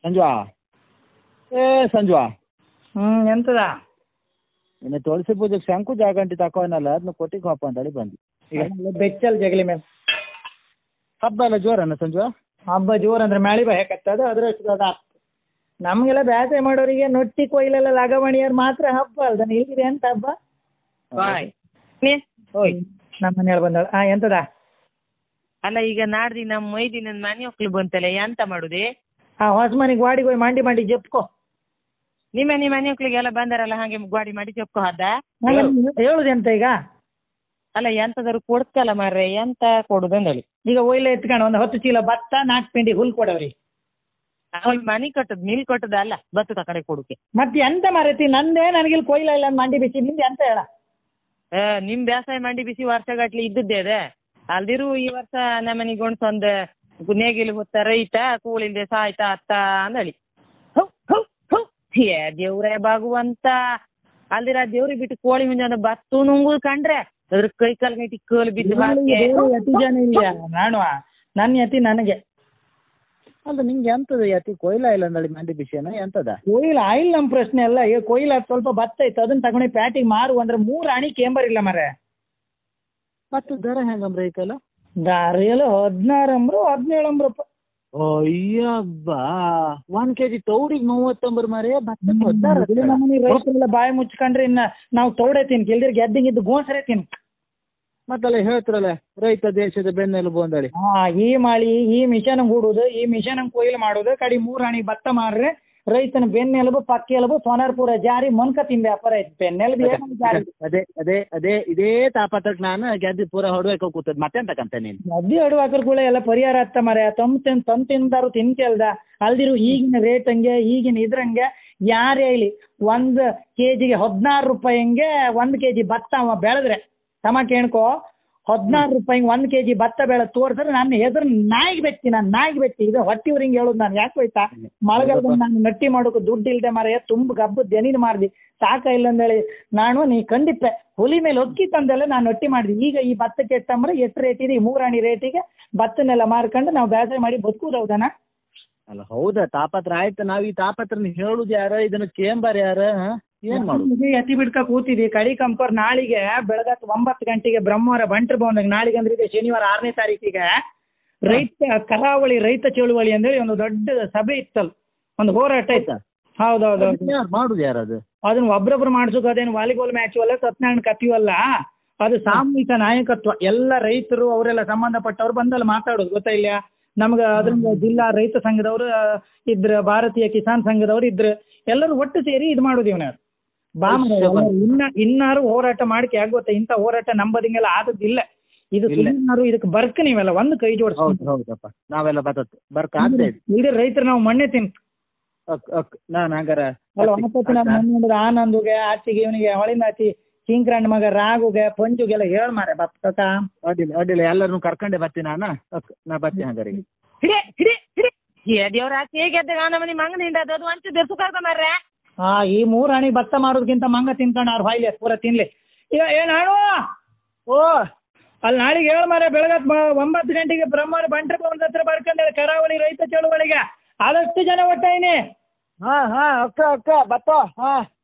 ಸಂಜುವಾ ಏ ಸಂಜುವಾ ಹ್ಞೂ ಎಂತದ ನಿನ್ನೆ ತುಳಸಿ ಪೂಜೆಗೆ ಶಂಕು ಜಾಗಂಟಿ ತಕೋನಲ್ಲ ಅದನ್ನ ಕೊಟ್ಟಿಗೆ ಹೋಪ ಅಂತೇಳಿ ಬಂದು ಈಗ ಬೆಚ್ಚಲ್ ಜಗಲಿ ಮೇಲೆ ಹಬ್ಬ ಎಲ್ಲ ಜೋರನ್ನ ಸಂಜುವಾ ಹಬ್ಬ ಜೋರ್ ಅಂದ್ರೆ ಮಳೆ ಬೇಕತ್ತದ ಅದ್ರಷ್ಟು ಅದ ನಮಗೆಲ್ಲ ಬ್ಯಾಸೆ ಮಾಡೋರಿಗೆ ನೊಟ್ಟಿ ಕೊಯ್ಲೆಲ್ಲ ಲಗವಣಿಯರ್ ಮಾತ್ರ ಹಬ್ಬ ಅಲ್ದ ಇಲ್ದಿರಿ ಎಂತ ಹಬ್ಬ ಬಾಯ್ ನೀ ಓಯ್ ನಮ್ಮ ಮನೆಯಲ್ಲಿ ಬಂದಳ ಆ ಎಂತದ ಅಲ್ಲ ಈಗ ನಾಡ್ದಿ ನಮ್ಮ ಮೈದಿನ ಮನೆ ಹೊಕ್ಲು ಬಂತಲ್ಲ ಎಂತ ಮಾಡುದೆ ಆ ಹೊಸ ಮನೆಗೆ ವಾಡಿಗೆ ಹೋಗಿ ಮಂಡಿ ಮಂಡಿ ಜಪ್ಕೋ ನಿಮ್ಮ ನಿಮ್ಮ ಮನೆ ಹೊಕ್ಲಿಗೆಲ್ಲ ಬಂದಾರಲ್ಲ ಹಾಗೆ ಗಾಡಿ ಮಾಡಿ ಚೊಪ್ಕೊ ಹದ್ದ ಹೇಳುದು ಎಂತ ಈಗ ಅಲ್ಲ ಎಂತದಾರು ಕೊಡ್ತಲ್ಲ ಮಾರ್ರೆ ಎಂತ ಕೊಡುದಂದಳಿ ಈಗ ಒಯ್ಲೆ ಎತ್ಕೊಂಡು ಒಂದು ಹತ್ತು ಚೀಲ ಭತ್ತ ನಾಲ್ಕು ಪಿಂಡಿ ಹುಲ್ ಕೊಡವ್ರಿ ಅವ್ಳಿಗೆ ಮನಿ ಕಟ್ಟದ್ ಮಿಲ್ ಕಟ್ಟದ ಅಲ್ಲ ಬತ್ತು ತಕಡೆ ಕೊಡುಕೆ ಮತ್ತೆ ಎಂತ ಮರತಿ ನಂದೇ ನನಗಿಲ್ಲಿ ಕೊಯ್ಲ ಇಲ್ಲ ಅಂತ ಮಂಡಿ ಬಿಸಿ ನಿಂದ ಎಂತ ಹೇಳ ಆ, ನಿಮ್ ಬೇಸಾಯ ಮಂಡಿ ಬಿಸಿ ವರ್ಷಗಟ್ಲೆ ಇದ್ದದ್ದೇ ಅದೇ ಅಲ್ದಿರು ಈ ವರ್ಷ ನಮ್ಮನಿಗೆ ಒಂದು ನೇಗಿಲು ಹೊತ್ತ ರೈತ ಕೂಳಿಲ್ದೆ ಸಾಯ್ತಾ ಅತ್ತ ಅಂದಳಿ ಹೌ ಹೌ ಹೌ ಏ ದೇವ್ರೇ ಭಗವಂತ ಅಲ್ದಿರ ದೇವ್ರಿಗೆ ಬಿಟ್ಟು ಕೋಳಿ ಮುಂಜಾನೆ ಬತ್ತು ನುಂಗುದು ಕಂಡ್ರೆ ಅದ್ರ ಕೈ ಕಾಲ್ ಗಂಟಿ ಕೋಲ್ ಬಿದ್ದು ಹಾಕಿ ಯತಿ ಜನ ಇಲ್ಲ ನಾನುವ ನನ್ನ ಯತಿ ನನಗೆ ಅಲ್ಲ ನಿಂಗೆ ಎಂತದ ಯಾತಿ ಕೊಯ್ಲ ಇಲ್ಲ ಅಂದಳಿ ಮಂಡಿ ಬಿಸಿಯನ ಎಂತದ ಕೊಯ್ಲ ಆಯಿಲ್ ನಮ್ಮ ಪ್ರಶ್ನೆ ಅಲ್ಲ ಈಗ ಕೊಯ್ಲ ಸ್ವಲ್ಪ ಭತ್ತ ಇತ್ತು ಅದನ್ನ ತಗೊಂಡು ಪ್ಯಾಟಿಗೆ ಮಾರು ಅಂದ್ರೆ ಮೂರು ಅಣಿ ಕೇಂಬರ್ ಇಲ್ಲ ಮರೆ ಮತ್ತು ದರ ಹೆಂಗಂಬ್ರ ಐತಲ್ಲ ದಾರಿಯಲ್ಲಿ ಹದಿನಾರು ಅಂಬ್ರು ಹದಿನೇಳು ಅಂಬ್ರಪ್ಪ ಅಯ್ಯಬ್ಬ ಒಂದ್ ಕೆಜಿ ತೌಡಿಗೆ ಮೂವತ್ತೊಂಬರು ಮರೆ ಭತ್ತಕ್ಕೆ ಹದ್ದಾರ ನಮ್ಮನೆ ರೈತರೆಲ್ಲ ಬಾಯಿ ಮುಚ್ಕೊಂಡ್ರೆ ಇನ್ನ ನಾವು ತೌಡೆ ತಿನ್ಕಿ ಇಲ್ದಿರ ಗೆದ್ದಿಂಗಿದ್ದು ಗೋಸರೆ ತಿನ್ ಮತ್ತಲ್ಲ ಹೇಳ್ತಿರಲ್ಲ ರೈತ ದೇಶದ ಬೆನ್ನೆಲುಬು ಅಂದಳಿ ಹಾ ಈ ಮಾಳಿ ಈ ಮಿಷನ್ ಹೂಡುದು ಈ ಮಿಷನ್ ಕೊಯ್ಲು ಮಾಡುದು ಕಡಿ ಮೂರು ಅಣಿ ಭತ್ತ ಮಾರ್ರೆ ರೈತನ ಬೆನ್ನೆಲುಬು ಪಕ್ಕ ಎಲುಬು ಸೋನಾರ್ಪುರ ಜಾರಿ ಮೊನ್ಕ ತಿನ್ ವ್ಯಾಪಾರ ಐತಿ ಬೆನ್ನೆಲುಬು ಏನೋ ಜಾರಿ ಅದೇ ಅದೇ ಅದೇ ಇದೇ ತಾಪತ್ರಕ್ಕೆ ನಾನು ಗೆದ್ದಿ ಪೂರ ಹೊಡ್ಬೇಕು ಕೂತದ್ ಮತ್ತೆಂತಕ್ಕಂತ ನೀನು ಮದ್ದಿ ಅಡು ಹಾಕರ್ಗಳ ಎಲ್ಲ ಪರಿಹಾರ ಆಗ್ತ ಮರ ತಮ್ ತಿನ್ ತಮ್ ತಿಂದಾರು ತಿನ್ಕೆಲ್ದ ಅಲ್ದಿರು ಈಗಿನ ರೇಟ್ ಹಂಗೆ ಈಗಿನ ಇದ್ರಂಗೆ ಯಾರೇ ಹೇಳಿ ಒಂದ್ ಕೆಜಿಗೆ ಹದಿನಾರು ರೂಪಾಯಿ ಹಂಗೆ ಒಂದ್ ಕೆಜಿ ಭತ್ತ ಅವ ಬೆಳೆದ್ರೆ ತಮ ಕೇಳ್ಕೊ ಹದಿನಾರು ರೂಪಾಯಿ ಒಂದ್ ಕೆಜಿ ಭತ್ತ ಬೆಳೆ ತೋರ್ಸಿದ್ರೆ ನನ್ನ ಹೆಸರು ನಾಯಿಗೆ ಬೆಟ್ಟಿ ನಾನು ನಾಯಿಗೆ ಬೆಟ್ಟಿ ಇದು ಹೊಟ್ಟಿ ಊರಿಂಗ್ ಹೇಳುದು ನಾನು ಯಾಕೆ ಹೋಯ್ತಾ ಮಳೆಗಾಲದಲ್ಲಿ ನಾನು ನಟ್ಟಿ ಮಾಡೋಕೆ ದುಡ್ಡು ಇಲ್ದೆ ಮರ ತುಂಬ ಗಬ್ಬು ದನಿನ ಮಾರ್ದಿ ಸಾಕ ಇಲ್ಲ ಅಂದೇಳಿ ನಾನು ನೀ ಖಂಡಿತ ಹುಲಿ ಮೇಲೆ ಒಕ್ಕಿ ತಂದೆಲ್ಲ ನಾನು ನಟ್ಟಿ ಮಾಡಿದೆ ಈಗ ಈ ಭತ್ತಕ್ಕೆ ಎಷ್ಟಂದ್ರೆ ಎಷ್ಟು ರೇಟ್ ಇದೆ ಈ ಮೂರಾಣಿ ರೇಟಿಗೆ ಭತ್ತನೆಲ್ಲ ಮಾರ್ಕೊಂಡು ನಾವು ಬೇಸಾಯ ಮಾಡಿ ಬದುಕುದು ಹೌದನ ಅಲ್ಲ ಹೌದಾ ತಾಪತ್ರ ಆಯ್ತು ನಾವ್ ಈ ತಾಪತ್ರನ ಹೇಳುದು ಯಾರ ಇದನ್ನ ಕೇಂಬರ್ ಯಾರ ಹ? ಏನ್ ಮಾಡುದು ಇದು ಎತ್ತಿ ಬಿಡ್ಕ ಕೂತಿದ್ವಿ ಕಡಿ ಕಂಪರ್ ನಾಳಿಗೆ ಬೆಳಗತ್ ಒಂಬತ್ತು ಗಂಟೆಗೆ ಬ್ರಹ್ಮವಾರ ಬಂಟ್ರ ಭವನದಾಗ ನಾಳಿಗೆ ಅಂದ್ರೆ ಇದೆ ಶನಿವಾರ ಆರನೇ ತಾರೀಕಿಗೆ ರೈತ ಕರಾವಳಿ ರೈತ ಚಳುವಳಿ ಅಂತೇಳಿ ಒಂದು ದೊಡ್ಡ ಸಭೆ ಇತ್ತಲ್ಲ ಒಂದು ಹೋರಾಟ ಇತ್ತ ಹೌದೌದು ಅದನ್ನ ಯಾರ್ ಮಾಡುದು ಯಾರದು ಅದನ್ನ ಒಬ್ರೊಬ್ರು ಮಾಡ್ಸೋಕೆ ಅದೇನು ವಾಲಿಬಾಲ್ ಮ್ಯಾಚ್ ಅಲ್ಲ ಸತ್ಯನಾರಾಯಣ ಕತ್ತಿವಲ್ಲ ಅದು ಸಾಮೂಹಿಕ ನಾಯಕತ್ವ ಎಲ್ಲ ರೈತರು ಅವರೆಲ್ಲ ಸಂಬಂಧಪಟ್ಟವ್ರು ಬಂದಲ್ಲಿ ಮಾತಾಡೋದು ಗೊತ್ತಾ ಇಲ್ಲ ನಮ್ಗೆ ಅದ್ರಿಂದ ಜಿಲ್ಲಾ ರೈತ ಸಂಘದವರು ಇದ್ರ ಭಾರತೀಯ ಕಿಸಾನ್ ಸಂಘದವ್ರು ಇದ್ರು ಎಲ್ಲರೂ ಒಟ್ಟು ಸೇರಿ ಇದು ಮಾಡೋದು ಇವನ ಬಾ ಮಾರ್ರೆ, ಎಲ್ಲರೂ ಇನ್ನ ಇನ್ನಾರು ಹೋರಾಟ ಮಾಡಕ್ಕೆ ಆಗೋತ್ತೆ ಇಂಥ ಹೋರಾಟ ನಂಬದಿಂಗೆಲ್ಲ ಆದದ್ದಿಲ್ಲ ಇದು ಇಲ್ಲ. ಸುಮ್ಮನಾರು ಇದಕ್ಕೆ ಬರ್ಕ ನೀವೆಲ್ಲ ಒಂದು ಕೈ ಜೋಡಿಸ್ ಹೌದು ಹೌದಪ್ಪ ನಾವೆಲ್ಲ ಬರ್ತತ್ ಬರ್ಕ ಆಗ್ತೇ ಇಡೀ ರೈತರು ನಾವು ಮಣ್ಣೆ ತಿನ್ ಅಕ್ ಅಕ್ ನಾನ್ ಹಂಗಾರ ಅಲ್ಲ ಆಪತ್ತು ನಮ್ಮ ಮಣ್ಣು ಆನಂದುಗೆ ಆಚಿಗೆ ಇವನಿಗೆ ಹೊಳಿನಾಚಿ ಚಿಂಕ್ರಣ್ಣ ಮಗ ರಾಗುಗೆ ಪಂಜುಗೆಲ್ಲ ಹೇಳ್ ಮಾರೆ ಬತ್ತಕ ಅಡ್ಡಿಲ್ಲ ಅಡ್ಡಿಲ್ಲ ಎಲ್ಲರನ್ನು ಕರ್ಕೊಂಡೆ ಬರ್ತೀನಿ ನಾನು ಅಕ್ ನಾ ಬರ್ತೀನಿ ಹಂಗಾರೆ ಈಗ. ಹಿಡಿ ಹಿಡಿ ಹಿಡಿ ಏ ದೇವ್ರ ಆಚೆ ಹೇಗೆ ಎದ್ದಾಗ ನಮ್ಮ ಮನೆ ಮಂಗನಿಂದ ಅದು ಅದು ಅಂಚು ಬೆರ್ಸು ಕರ್ಕ ಮಾರ್ರೆ ಹಾ ಈ ಮೂರ್ ಹಣಿ ಭತ್ತ ಮಾರೋದಕ್ಕಿಂತ ಮಂಗ ತಿನ್ಕೊಂಡು ಅವ್ರ ಹೊಯ್ಲಿ ಪೂರ ತಿನ್ಲಿ ಈಗ ಏನ್ ಹಾಡು ಓ ಅಲ್ಲಿ ನಾಳೆಗೆ ಹೇಳ ಮಾರೆ ಬೆಳಗತ್ ಒಂಬತ್ತು ಗಂಟೆಗೆ ಬ್ರಹ್ಮರ ಬಂಟ್ರ ಭವನದ ಹತ್ರ ಬರ್ಕೊಂಡಾರೆ ಕರಾವಳಿ ರೈತ ಚಳುವಳಿಗೆ ಆದಷ್ಟು ಜನ ಒಟ್ಟಾಯಿನಿ ಹಾ ಹಾ ಅಕ್ಕ ಅಕ್ಕ ಬತ್ತ ಹಾ